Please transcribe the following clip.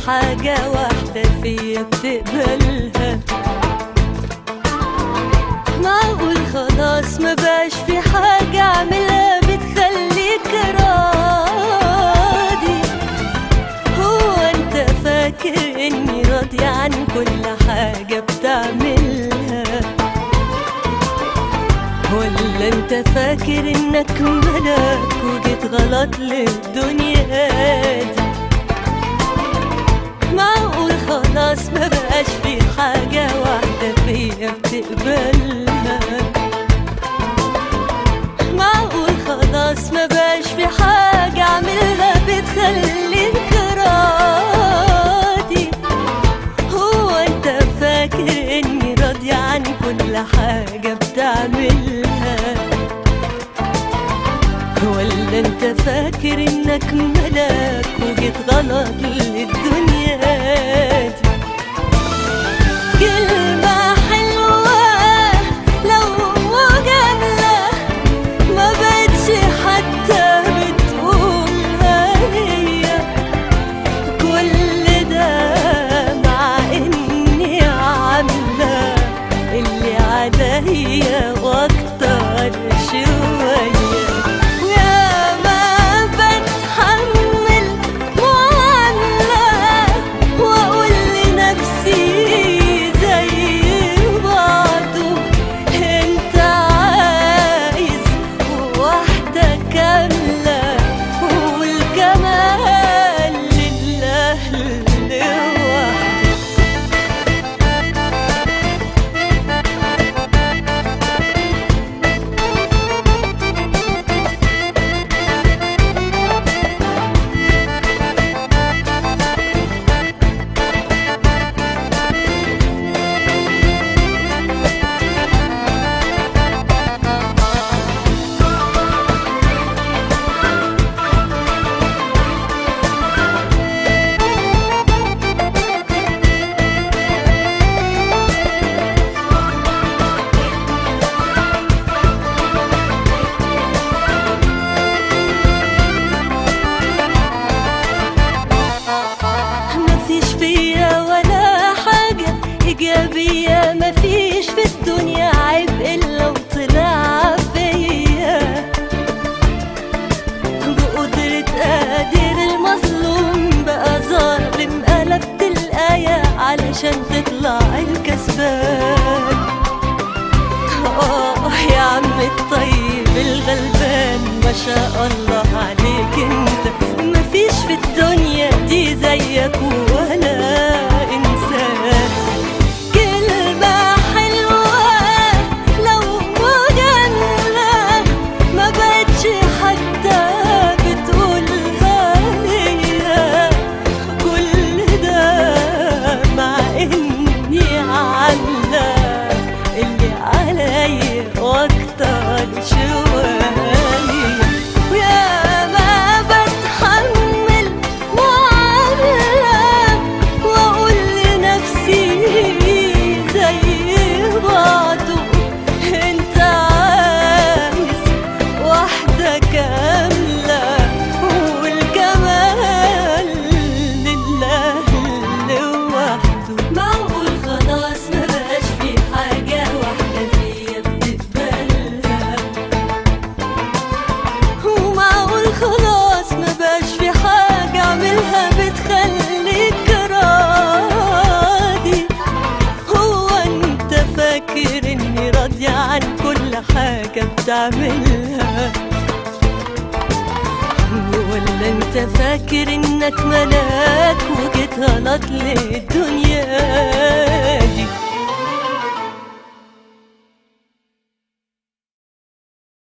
حاجة واحدة فيا بتقبلها معقول خلاص ما بقاش في حاجة اعملها بتخليك راضي هو انت فاكر اني راضي عن كل حاجة بتعملها ولا انت فاكر انك ملاك وجيت غلط للدنيا دي معقول خلاص ما بقاش في حاجة واحدة فيا بتقبلها معقول خلاص ما بقاش في حاجة اعملها بتخليك راضي هو انت فاكر اني راضية عن كل حاجة بتعملها ولا انت فاكر انك ملاك وجيت غلط للدنيا دي كلمة حلوة لو جملة ما بقتش حتى بتقولها ليا كل ده مع اني عاملة اللي عليا واكتر شوية ويا ما بتحمل معاملة واقول لنفسي زي بعضه انت عايز واحدة كاملة والكمال لله لوحده مفيش فيا ولا حاجة إيجابية مفيش في الدنيا عيب إلا وطلع فيا بقدرة قادر المظلوم بقى ظالم قلبت الآية علشان تطلع الكسبان آه يا عم الطيب الغلبان ما شاء الله عليك انت مفيش في الدنيا دي زيك ولا انسان كلمة حلوة لو جملة ما بقتش حتى بتقولها ليا كل ده مع اني عاملة اللي عليا واكتر شوية ويا ما بتحمل معاملة واقول لنفسي زي بعضه انت عايز واحدة كاملة والكمال لله لوحده معقول خلاص ما بقاش في حاجة واحدة فيا بتقبلها ومعقول خلاص ما بقاش في حاجة اعملها بتخليك راضي هو انت فاكر اني راضية عن كل حاجة بتعملها ولا انت فاكر انك ملاك وجيت غلط للدنيا دي